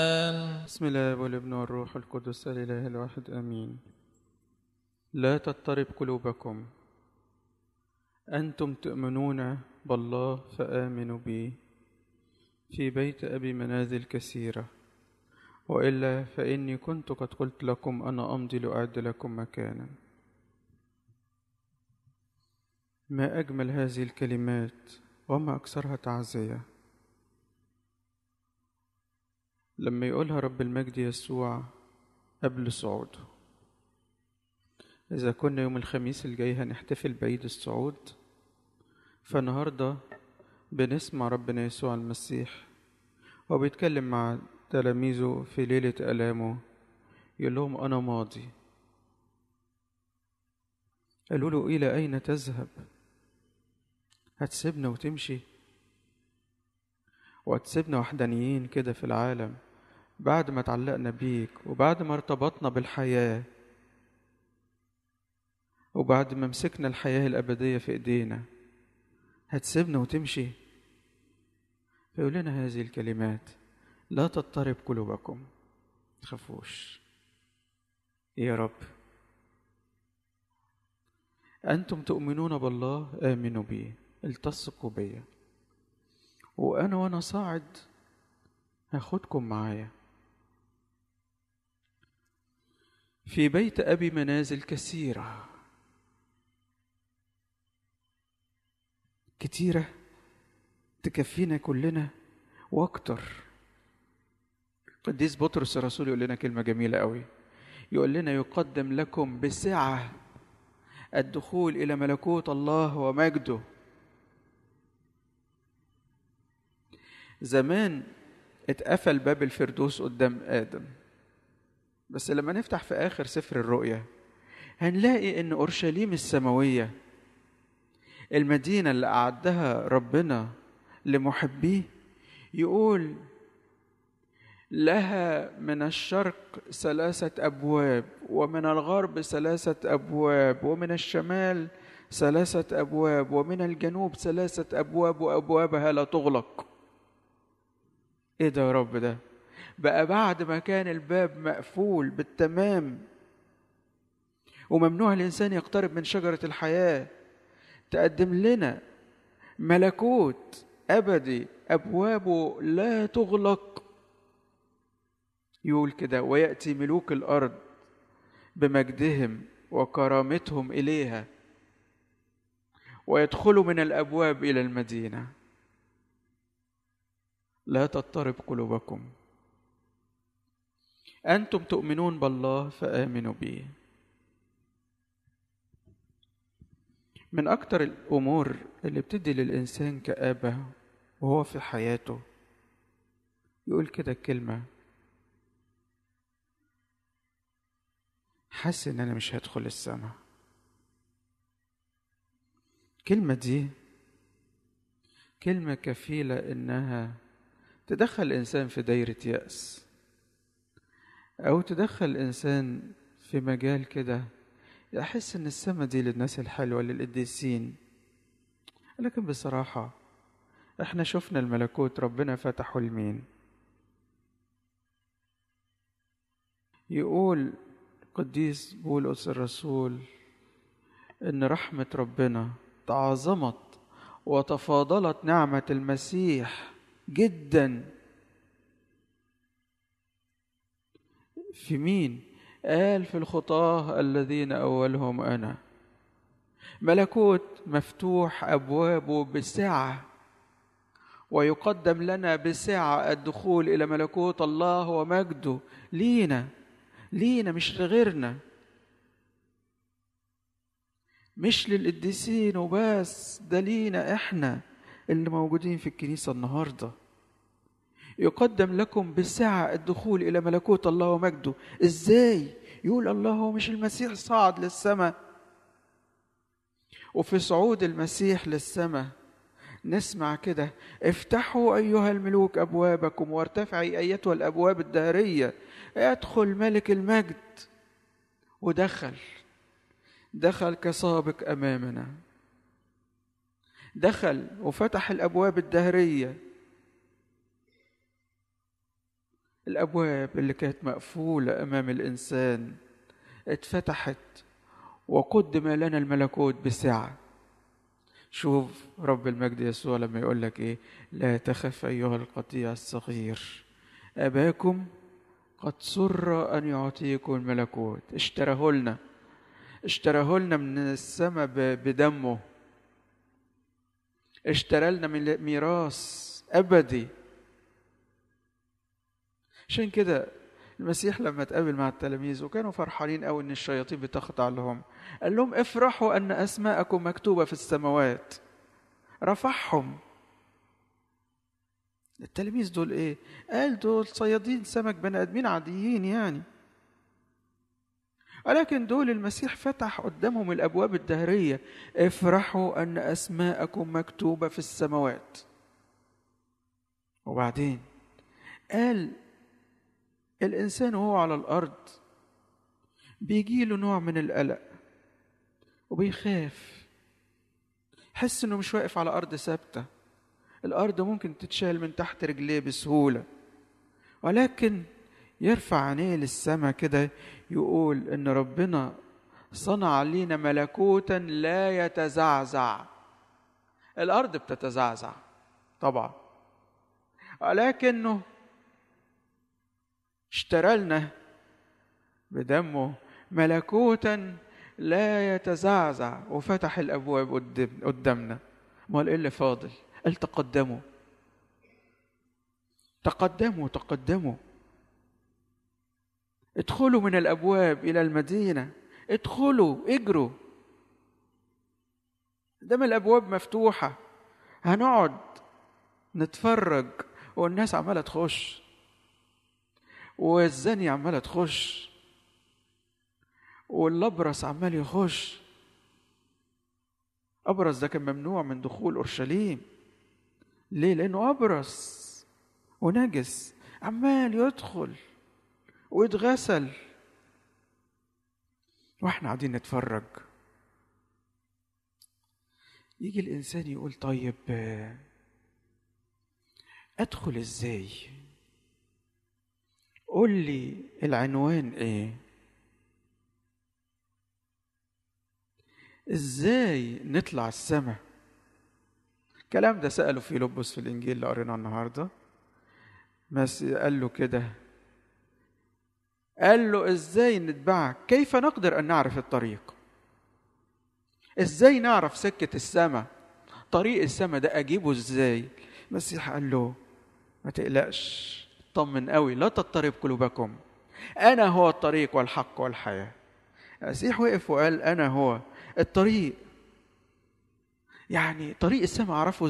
بسم الله والابن والروح القدس الإله الواحد آمين لا تضطرب قلوبكم أنتم تؤمنون بالله فآمنوا بي في بيت أبي منازل كثيرة وإلا فإني كنت قد قلت لكم أنا أمضي لأعد لكم مكانا ما أجمل هذه الكلمات وما أكثرها تعزية لما يقولها رب المجد يسوع قبل صعوده إذا كنا يوم الخميس الجاي هنحتفل بعيد الصعود فالنهاردة بنسمع ربنا يسوع المسيح وبيتكلم مع تلاميذه في ليلة ألامه يقول لهم أنا ماضي قالوا له إلى أين تذهب هتسيبنا وتمشي وهتسيبنا وحدانيين كده في العالم بعد ما تعلقنا بيك وبعد ما ارتبطنا بالحياة وبعد ما مسكنا الحياة الأبدية في إيدينا هتسيبنا وتمشي فيقول لنا هذه الكلمات لا تضطرب قلوبكم تخافوش يا رب أنتم تؤمنون بالله آمنوا بي التصقوا بيا وأنا وأنا صاعد هاخدكم معايا في بيت أبي منازل كثيرة كتيرة تكفينا كلنا وأكتر قديس بطرس الرسول يقول لنا كلمة جميلة قوي يقول لنا يقدم لكم بسعة الدخول إلى ملكوت الله ومجده زمان اتقفل باب الفردوس قدام آدم بس لما نفتح في آخر سفر الرؤيا هنلاقي إن أورشليم السماوية المدينة اللي أعدها ربنا لمحبيه يقول لها من الشرق ثلاثة أبواب ومن الغرب ثلاثة أبواب ومن الشمال ثلاثة أبواب ومن الجنوب ثلاثة أبواب وأبوابها لا تغلق إيه ده يا رب ده بقى بعد ما كان الباب مقفول بالتمام وممنوع الإنسان يقترب من شجرة الحياة تقدم لنا ملكوت أبدي أبوابه لا تغلق يقول كده ويأتي ملوك الأرض بمجدهم وكرامتهم إليها ويدخلوا من الأبواب إلى المدينة لا تضطرب قلوبكم أنتم تؤمنون بالله فآمنوا بي من أكتر الأمور اللي بتدي للإنسان كآبة وهو في حياته يقول كده الكلمة حاسس إن أنا مش هدخل السماء الكلمة دي كلمة كفيلة إنها تدخل الإنسان في دايرة يأس أو تدخل الإنسان في مجال كده يحس إن السما دي للناس الحلوة للقديسين لكن بصراحة إحنا شفنا الملكوت ربنا فتحه لمين يقول قديس بولس الرسول إن رحمة ربنا تعظمت وتفاضلت نعمة المسيح جدا في مين قال في الخطاه الذين اولهم انا ملكوت مفتوح ابوابه بسعه ويقدم لنا بسعه الدخول الى ملكوت الله ومجده لينا لينا مش لغيرنا مش للقديسين وبس ده لينا احنا اللي موجودين في الكنيسه النهارده يقدم لكم بسعة الدخول إلى ملكوت الله ومجده إزاي؟ يقول الله هو مش المسيح صعد للسماء وفي صعود المسيح للسماء نسمع كده افتحوا أيها الملوك أبوابكم وارتفعي أيتها الأبواب الدهرية يدخل ملك المجد ودخل دخل كسابق أمامنا دخل وفتح الأبواب الدهرية الابواب اللي كانت مقفوله امام الانسان اتفتحت وقدم لنا الملكوت بسعه شوف رب المجد يسوع لما يقول لك ايه لا تخف ايها القطيع الصغير اباكم قد سر ان يعطيكم الملكوت اشتراه لنا اشتراه لنا من السماء بدمه اشترى لنا من ميراث ابدي عشان كده المسيح لما اتقابل مع التلاميذ وكانوا فرحانين قوي ان الشياطين بتخضع لهم قال لهم افرحوا ان اسماءكم مكتوبه في السماوات رفعهم التلاميذ دول ايه قال دول صيادين سمك بني ادمين عاديين يعني ولكن دول المسيح فتح قدامهم الابواب الدهريه افرحوا ان اسماءكم مكتوبه في السماوات وبعدين قال الانسان وهو على الارض بيجي له نوع من القلق وبيخاف حس انه مش واقف على ارض ثابته الارض ممكن تتشال من تحت رجليه بسهوله ولكن يرفع عينيه للسماء كده يقول ان ربنا صنع لينا ملكوتا لا يتزعزع الارض بتتزعزع طبعا ولكنه اشترى لنا بدمه ملكوتا لا يتزعزع وفتح الابواب قدامنا امال ايه اللي فاضل قال تقدموا تقدموا تقدموا ادخلوا من الابواب الى المدينه ادخلوا اجروا دام الابواب مفتوحه هنقعد نتفرج والناس عماله تخش والزاني عماله تخش والابرص عمال يخش ابرص ده كان ممنوع من دخول اورشليم ليه لانه ابرص ونجس عمال يدخل ويتغسل واحنا قاعدين نتفرج يجي الانسان يقول طيب ادخل ازاي قول لي العنوان ايه ازاي نطلع السماء الكلام ده سأله في لبس في الإنجيل اللي قريناه النهاردة بس قال له كده قال له ازاي نتبعك كيف نقدر أن نعرف الطريق ازاي نعرف سكة السماء طريق السماء ده أجيبه ازاي المسيح قال له ما تقلقش طمن قوي لا تضطرب قلوبكم أنا هو الطريق والحق والحياة المسيح وقف وقال أنا هو الطريق يعني طريق السماء أعرفه